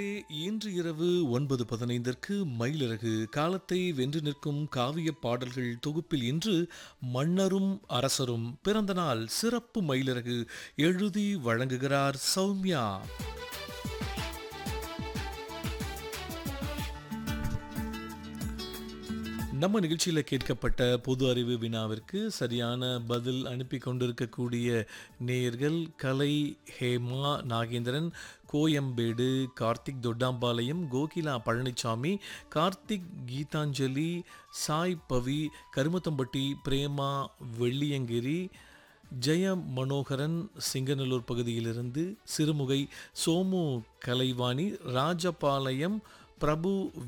இன்று இரவு ஒன்பது பதினைந்திற்கு மயிலிறகு காலத்தை வென்று நிற்கும் காவிய பாடல்கள் தொகுப்பில் இன்று மன்னரும் அரசரும் பிறந்த நாள் சிறப்பு மயிலிறகு எழுதி வழங்குகிறார் சௌமியா நம்ம நிகழ்ச்சியில் கேட்கப்பட்ட பொது அறிவு வினாவிற்கு சரியான பதில் அனுப்பி கொண்டிருக்கக்கூடிய நேயர்கள் கலை ஹேமா நாகேந்திரன் கோயம்பேடு கார்த்திக் தொட்டாம்பாளையம் கோகிலா பழனிசாமி கார்த்திக் கீதாஞ்சலி சாய் பவி கருமத்தம்பட்டி பிரேமா வெள்ளியங்கிரி ஜெய மனோகரன் சிங்கநல்லூர் பகுதியிலிருந்து சிறுமுகை சோமு கலைவாணி ராஜபாளையம் பிரபு